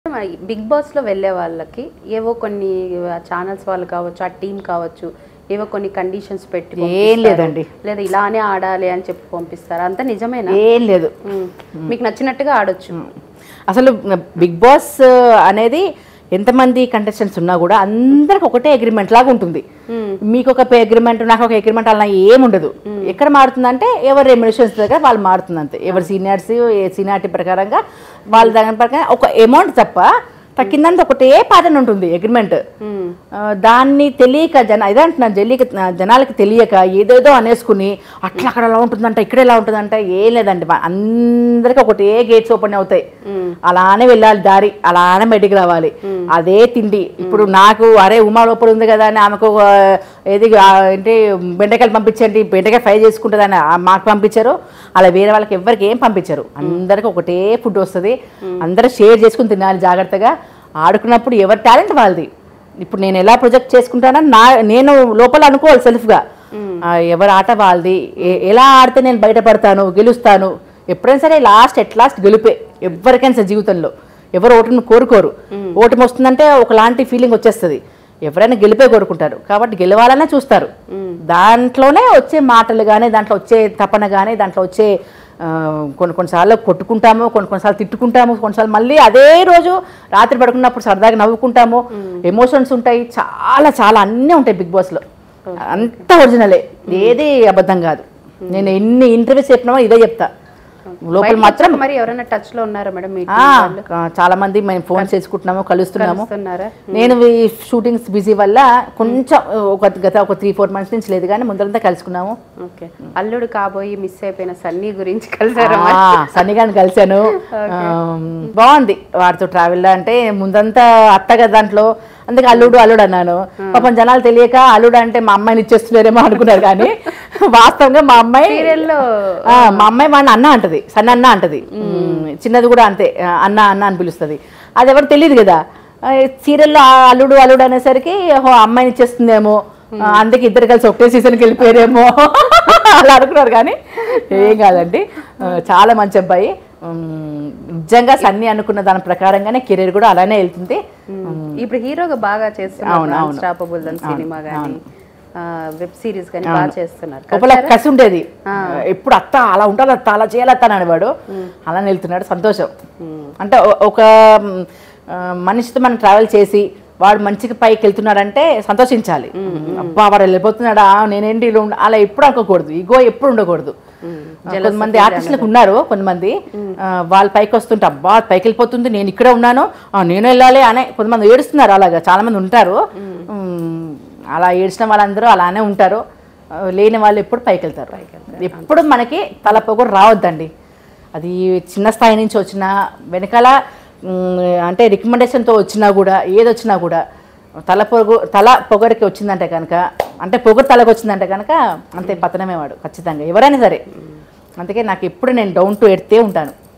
Big boss లో వెళ్ళే వాళ్ళకి ఏవో కొన్ని ఛానల్స్ వాళ్ళు కావచ్చు ఆ టీం కావచ్చు ఏవో కొన్ని కండిషన్స్ పెట్టి ఏం పంపిస్తారు. లేదండి. లేదా ఇలానే ఆడాలి అని చెప్పి పంపిస్తారు అంతా నిజమేనా ఏం లేదు ఉమ్. మీకు నచ్చినట్టుగా ఆడొచ్చు అసలు బిగ్ బాస్ అనేది ఎంతమంది కంటెస్టెంట్స్ ఉన్నా కూడా అందరికి ఒకటే అగ్రిమెంట్ లాగా ఉంటుంది ఉమ్. మీకు ఒక అగ్రిమెంట్ నాకు ఒక అగ్రిమెంట్ అలా ఏముండదు ఎక్కడ మారుతుందంటే ఎవరి రెమ్యునేషన్స్ దగ్గర వాళ్ళు మారుతుంది అంతే ఎవరి సీనియర్స్ ఏ సీనియారిటీ ప్రకారంగా వాళ్ళ దాని ప్రకారం ఒక అమౌంట్ తప్ప తగ్గిందంటే ఒకటే ప్యాటర్న్ ఉంటుంది అగ్రిమెంట్ ఉమ్. దాన్ని తెలియక జన ఇదే అంటున్నాను జల్లిక జనాలకి తెలియక ఏదేదో అనేసుకుని అట్లా అక్కడ ఎలా ఉంటుందంట ఇక్కడ ఎలా ఉంటుందంట ఏం లేదండి మా- అందరికీ ఒకటే గేట్స్ ఓపెన్ అవుతాయి ఉమ్. అలానే వెళ్ళాలి దారి అలానే బయటికి రావాలి అదే తిండి ఇప్పుడు నాకు అరే ఉమా లోపల ఉంది కదా అని ఆమెకు ఆ, ఏది ఆ, ఏంటి బెండకాయలు పంపించండి బెండకాయ ఫ్రై చేసుకుంటుందని ఆ మాకు పంపించారు అలా వేరే వాళ్ళకి ఎవరికి ఏం పంపించరు అందరికి ఒకటే ఫుడ్ వస్తుంది అందరూ షేర్ చేసుకుని తినాలి జాగ్రత్తగా ఆడుకున్నప్పుడు ఎవరి టాలెంట్ వాళ్ళది ఇప్పుడు నేను ఎలా ప్రొజెక్ట్ చేసుకుంటానని నా నేను లోపల అనుకోవాలి సెల్ఫ్గా ఎవరి ఆట వాళ్ళది ఎ- ఎలా ఆడితే నేను బయటపడతాను గెలుస్తాను ఎప్పుడైనా సరే లాస్ట్ ఎట్ లాస్ట్ గెలిపే ఎవరికైనా సరే జీవితంలో ఎవరు ఓటును కోరుకోరు ఓటమి వస్తుందంటే ఒకలాంటి ఫీలింగ్ వచ్చేస్తుంది ఎవరైనా గెలిపే కోరుకుంటారు కాబట్టి గెలవాలనే చూస్తారు దాంట్లోనే వచ్చే మాటలు కానీ దాంట్లో వచ్చే తపన కానీ దాంట్లో వచ్చే ఆ, కొన్ని కొన్నిసార్లు కొట్టుకుంటాము కొన్ని కొన్నిసార్లు తిట్టుకుంటాము కొన్నిసార్లు మళ్ళీ అదే రోజు రాత్రి పడుకున్నప్పుడు సరదాగా నవ్వుకుంటాము ఎమోషన్స్ ఉంటాయి చాలా చాలా అన్నీ ఉంటాయి బిగ్ బాస్లో అంత ఒరిజినలే ఏది అబద్ధం కాదు నేను ఎన్ని ఇంటర్వ్యూస్ చెప్పినామో ఇదే చెప్తా లోపల బయటకు మాత్రం వచ్చాక మరి ఎవరైనా టచ్ లో ఉన్నారా మేడం మీ ఆ, చాలా మంది మేము ఫోన్ చేసుకుంటున్నాము కలుస్తున్నాము వస్తున్నారా నేను ఈ షూటింగ్స్ బిజీ వల్ల కొంచెం ఒక గత ఒక త్రీ ఫోర్ మంత్స్ నుంచి లేదు కానీ ముందరంతా కలుసుకున్నాము ఓకే అల్లుడు కాబోయి మిస్ అయిపోయిన సన్నీ గురించి కలిసారా ఆ, సన్నీ గారిని కలిశాను ఆ, బాగుంది వారితో ట్రావెల్ అంటే ముందంతా అత్తగా దాంట్లో అందుకే అల్లుడు అల్లుడు అన్నాను పాపం జనాలు తెలియక అల్లుడు అంటే మా అమ్మాయిని ఇచ్చేస్తున్నారేమో అనుకున్నారు కానీ వాస్తవంగా మా అమ్మాయి సీరియల్లో ఆ, మా అమ్మాయి వాడిని అన్న అంటది సన్న అన్న అంటది ఉమ్, చిన్నది కూడా అంతే ఆ, అన్న అన్న అని పిలుస్తుంది అది ఎవరు తెలియదు కదా ఆ, సీరియల్లో ఆ అల్లుడు అల్లుడు అనేసరికి ఓహో అమ్మాయిని ఇచ్చేస్తుందేమో ఆ, అందుకే ఇద్దరు కలిసి ఒకటే సీజన్కి వెళ్ళిపోయారేమో అలా అనుకున్నారు కానీ ఏం కాదండి ఆ, చాలా మంచి అబ్బాయి ఉమ్, నిజంగా సన్నీ అనుకున్న దాని ప్రకారంగానే కెరీర్ కూడా అలానే వెళ్తుంది ఇప్పుడు హీరోగా బాగా చేస్తున్నారు అవును, అవును. అన్స్టాపబుల్ అని సినిమా కానీ వెబ్ సిరీస్ కానీ బాగా చేస్తున్నారు లోపల కసి ఉండేది ఎప్పుడు అత్త అలా ఉండాలి అత్త అలా చేయాలి అత్త అని అనేవాడు అలా వెళ్తున్నాడు సంతోషం అంటే ఒ- ఒక మ్, ఆ, మనిషితో మనం ట్రావెల్ చేసి వాడు మంచిగా పైకి వెళ్తున్నాడంటే సంతోషించాలి అబ్బా వాడు వెళ్ళిపోతున్నాడా నేనేంటి ఇలా ఉండ- అలా ఎప్పుడు అనుకోకూడదు ఇగో ఎప్పుడు ఉండకూడదు కొంతమంది ఆర్టిస్టులకు ఉన్నారు కొంతమంది ఆ, వాళ్ళ పైకి వస్తుంటే అబ్బా పైకి వెళ్ళిపోతుంది నేను ఇక్కడే ఉన్నాను ఆ, నేను వెళ్ళాలి అనే కొంతమంది ఏడుస్తున్నారు అలాగా చాలా మంది ఉంటారు ఉమ్, అలా ఏడ్చిన వాళ్ళందరూ అలానే ఉంటారు ఆ, లేని వాళ్ళు ఎప్పుడు పైకి వెళ్తారు ఎప్పుడు మనకి తల పొగరు రావద్దండి అది చిన్న స్థాయి నుంచి వచ్చినా వెనకాల ఉమ్, అంటే రికమెండేషన్తో వచ్చినా కూడా ఏది వచ్చినా కూడా తల పొగ తల పొగరికి వచ్చిందంటే కనుక అంటే పొగరు తలకు వచ్చిందంటే కనుక అంతే పతనమే వాడు ఖచ్చితంగా ఎవరైనా సరే అందుకే నాకు ఎప్పుడు నేను డౌన్ టు ఎడితే ఉంటాను